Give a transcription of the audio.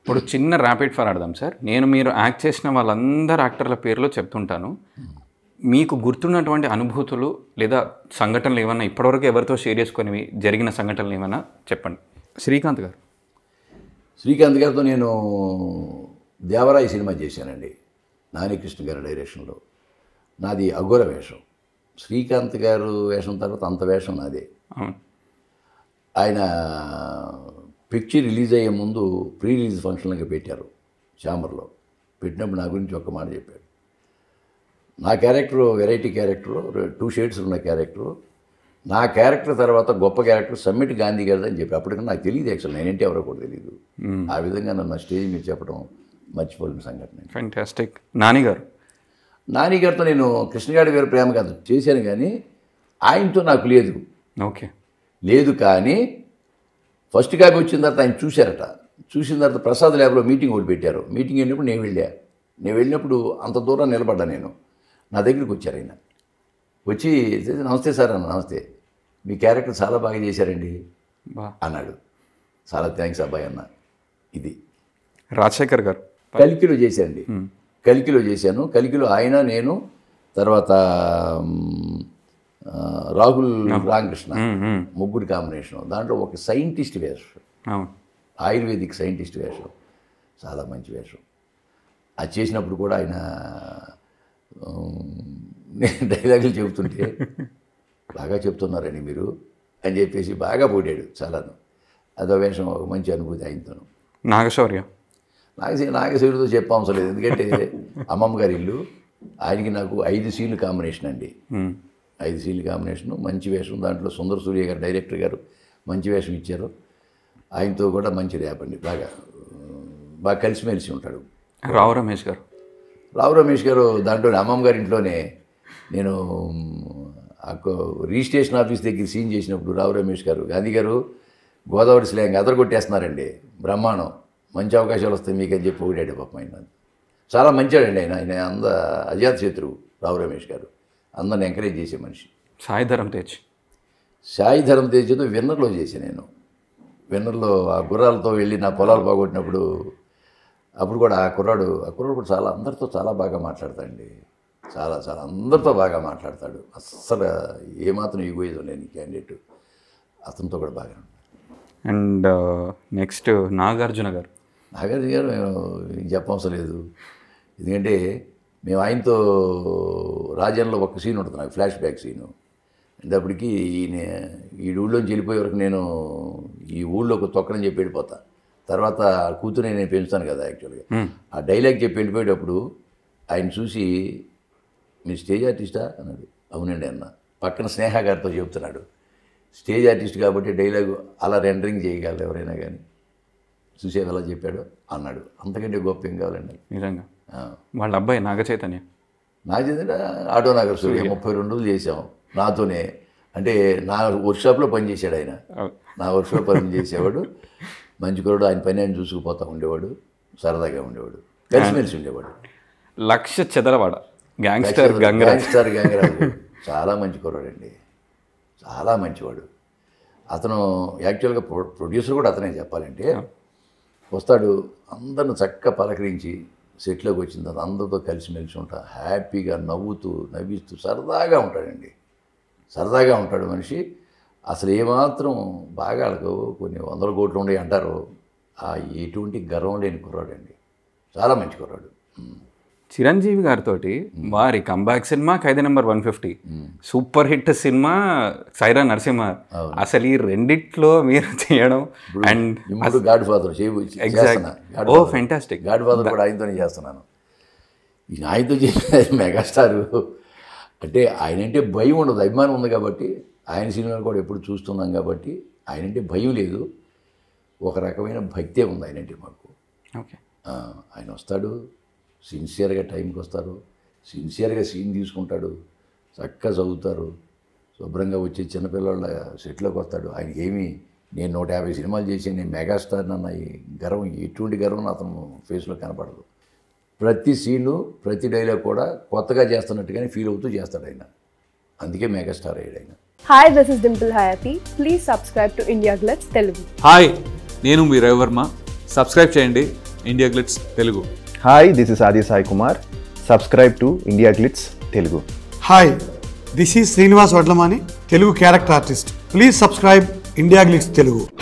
ఇప్పుడు చిన్న rapid fire ఆడదాం సార్ నేను మీరు యాక్ట్ చేసిన వాళ్ళందరు యాక్టర్ల పేర్లు చెప్తుంటాను మీకు గుర్తున్నటువంటి అనుభూతులు లేదా సంఘటనలు ఏమన్నా ఇప్పటివరకు ఎవరితో షేర్ చేసుకునేవి జరిగిన సంఘటనలు ఏమైనా చెప్పండి శ్రీకాంత్ గారు శ్రీకాంత్ గారితో నేను దేవరాయి సినిమా చేశానండి నానికృష్ణ గారి డైరెక్షన్లో నాది అఘోర వేషం శ్రీకాంత్ గారు వేషం తర్వాత అంత వేషం నాదే అవును ఆయన పిక్చర్ రిలీజ్ అయ్యే ముందు ప్రీ రిలీజ్ ఫంక్షన్గా పెట్టారు ఛాంబర్లో పెట్టినప్పుడు నా గురించి ఒక మాట చెప్పారు నా character variety character two shades ఉన్న క్యారెక్టర్ నా క్యారెక్టర్ తర్వాత గొప్ప క్యారెక్టర్ సమ్మిట్ గాంధీ గారిది అని చెప్పి అప్పటికన్నా నాకు తెలియదు యాక్చువల్ నేనేంటి ఎవరో కూడా తెలియదు ఆ విధంగా నన్ను స్టేజ్ మీద చెప్పడం మర్చిపోలేని సంఘటన ఫెంటాస్టిక్ నాని గారు నాని గారితో నేను కృష్ణగాడి గారి ప్రేమ కథ చేశాను కానీ ఆయనతో నాకు లేదు ఓకే లేదు కానీ ఫస్ట్ కాపీ వచ్చిన తర్వాత ఆయన చూశారట చూసిన తర్వాత ప్రసాద్ ల్యాబ్లో మీటింగ్ ఒకటి పెట్టారు మీటింగ్ వెళ్ళినప్పుడు నేను వెళ్ళా నేను వెళ్ళినప్పుడు అంత దూరం నిలబడ్డా నేను నా దగ్గరికి వచ్చారు ఆయన వచ్చి నమస్తే సార్ అన్న నమస్తే మీ క్యారెక్టర్ చాలా బాగా చేశారండి బా అన్నాడు చాలా థ్యాంక్స్ అబ్బాయి అన్న ఇది రాజశేఖర్ గారు కలికిలో చేశానండి కలికిలో చేశాను కలికిలో ఆయన నేను తర్వాత మ్, ఆ, రాహుల్ రామకృష్ణ మ్మ్, మ్మ్. ముగ్గురు కాంబినేషన్ దాంట్లో ఒక సైంటిస్ట్ వేషం అవును ఆయుర్వేదిక్ సైంటిస్ట్ వేషం చాలా మంచి వేషం అది చేసినప్పుడు కూడా ఆయన ఉమ్, నేను డైలాగులు చెబుతుంటే బాగా చెప్తున్నారండి మీరు అని చెప్పేసి బాగా పోడాడు చాలాను అదో వేషం ఒక మంచి అనుభూతి ఆయనతోను నాగశౌర్య నాగశే నాగశేవుడితో చెప్పవసరం లేదు ఎందుకంటే అమ్మమ్మ గారి ఇల్లు ఆయనకి నాకు ఐదు సీన్లు కాంబినేషన్ అండి మ్మ్. ఐదు సీన్లు కాంబినేషన్ మంచి వేషం దాంట్లో సుందర సూర్య గారు డైరెక్టర్ గారు మంచి వేషం ఇచ్చారు ఆయనతో కూడా మంచి ర్యాప్ అండి బాగా ఉమ్, బాగా కలిసిమెలిసి ఉంటాడు రావు రమేష్ గారు రావు రమేష్ గారు దాంట్లో అమ్మమ్మ గారి ఇంట్లోనే నేను ఉమ్, ఆ కో- రిజిస్ట్రేషన్ ఆఫీస్ దగ్గర సీన్ చేసినప్పుడు రావు రమేష్ గారు గాంధీ గారు గోదావరి స్లాంగ్ అదరగొట్టేస్తున్నారండి బ్రహ్మాండం మంచి అవకాశాలు వస్తాయి మీకు అని చెప్పి ఒకటాడు పాపం ఆయన చాలా మంచివాడండి ఆయన ఆయన అంద అజాత్ శత్రువు రావు రమేష్ గారు అందరిని ఎంకరేజ్ చేసే మనిషి సాయి ధరం తేజ్ సాయి ధర్మ తేజతో విన్నర్లో చేశాను నేను విన్నర్లో ఆ గుర్రాలతో వెళ్ళి నా పొలాలు పోగొట్టినప్పుడు అప్పుడు కూడా ఆ కుర్రాడు ఆ కుర్రాడు కూడా చాలా అందరితో చాలా బాగా మాట్లాడతాడండి చాలా చాలా అందరితో బాగా మాట్లాడతాడు అస్సలు ఏమాత్రం ఈగోయిజం లేని క్యాండిడేట్ అతనితో కూడా బాగా ఉంటాడు. అండ్ నెక్స్ట్ నాగార్జున గారు నాగార్జున గారు మేము చెప్పవసరం లేదు ఎందుకంటే మేము ఆయనతో రాజ్యంలో ఒక సీన్ ఉంటుంది నాకు ఫ్లాష్ బ్యాక్ సీను అప్పటికి ఈయన ఈ ఊళ్ళోంచి వెళ్ళిపోయే వరకు నేను ఈ ఊళ్ళోకి తొక్కనని చెప్పి వెళ్ళిపోతా తర్వాత ఆ కూతురు నేను పెంచుతాను కదా యాక్చువల్గా ఆ డైలాగ్ చెప్పి వెళ్ళిపోయేటప్పుడు ఆయన చూసి మీరు స్టేజ్ ఆర్టిస్టా అన్నాడు అవునండి అన్న పక్కన స్నేహ గారితో చెప్తున్నాడు స్టేజ్ ఆర్టిస్ట్ కాబట్టి డైలాగ్ అలా రెండరింగ్ చేయగలరు ఎవరైనా కానీ చూసేది ఎలా చెప్పాడు అన్నాడు అంతకంటే గొప్ప ఏం కావాలండి నిజంగా ఆ. వాళ్ళ అబ్బాయి నాగ చైతన్య నాకు చెందిన ఆటో నగర్ సూర్య ముప్పై రెండు రోజులు చేసాం నాతోనే అంటే నా వర్క్షాప్లో పనిచేశాడు ఆయన నా వర్క్షాప్ పని చేసేవాడు మంచి కురడు ఆయన పని ఆయన చూసుకుపోతూ ఉండేవాడు సరదాగా ఉండేవాడు కలిసిమెలిసి ఉండేవాడు లక్ష చెదలవాడ గ్యాంగ్స్టర్ గంగరాజ్ గ్యాంగ్స్టర్ గంగరాజు చాలా మంచి కుర్రాడండి చాలా మంచివాడు అతను యాక్చువల్గా ప్రొ ప్రొడ్యూసర్ కూడా అతనే చెప్పాలంటే వస్తాడు అందరిని చక్కగా పలకరించి సెట్లోకి వచ్చిన తర్వాత అందరితో కలిసిమెలిసి ఉంటా హ్యాపీగా నవ్వుతూ నవ్విస్తూ సరదాగా ఉంటాడండి సరదాగా ఉంటాడు మనిషి అసలు ఏమాత్రం బాగా వాళ్ళకు కొన్ని వందల కోట్లు ఉండే అంటారు ఆ ఎటువంటి గర్వం లేని కుర్రాడండి చాలా మంచి కుర్రాడు ఉమ్. చిరంజీవి గారితో వారి కంబ్యాక్ సినిమా Khaidi number one fifty super hit సినిమా సైరా నరసింహ అసలు ఈ రెండిట్లో మీరు చేయడం అండ్ ఇప్పుడు గాడ్ ఫాదర్ ఎగ్జాక్ట్ ఓ ఫెంటాస్టిక్ గాడ్ ఫాదర్ కూడా ఆయనతోనే చేస్తున్నాను ఈ ఆయనతో చేసిన మెగాస్టార్ అంటే ఆయన అంటే భయం ఉండదు అభిమానం ఉంది కాబట్టి ఆయన సినిమాలు కూడా ఎప్పుడు చూస్తున్నాం కాబట్టి ఆయన అంటే భయం లేదు ఒక రకమైన భక్తే ఉంది ఆయన అంటే మాకు ఓకే ఆ, ఆయన వస్తాడు సిన్సియర్గా టైంకి వస్తారు సిన్సియర్గా సీన్ తీసుకుంటాడు చక్కగా చదువుతారు శుభ్రంగా వచ్చి చిన్నపిల్లల సెట్లోకి వస్తాడు ఆయనకి ఏమీ నేను నూట యాభై సినిమాలు చేసి నేను మెగాస్టార్ అన్న ఈ గర్వం ఎటువంటి గర్వం అతను ఫేస్లో కనపడదు ప్రతి సీను ప్రతి డైలాగ్ కూడా కొత్తగా చేస్తున్నట్టుగానే ఫీల్ అవుతూ చేస్తాడు ఆయన అందుకే మెగాస్టార్ అయ్యాడు ఆయన Hi, this is Dimple Hayati. Please subscribe to India Glitz Telugu. Hi నేను మీ రవివర్మ సబ్స్క్రైబ్ చేయండి India Glitz Telugu hi this is Aadi Sai Kumar subscribe to India Glitz Telugu hi this is Srinivas Vadlamani Telugu character artist please subscribe India Glitz Telugu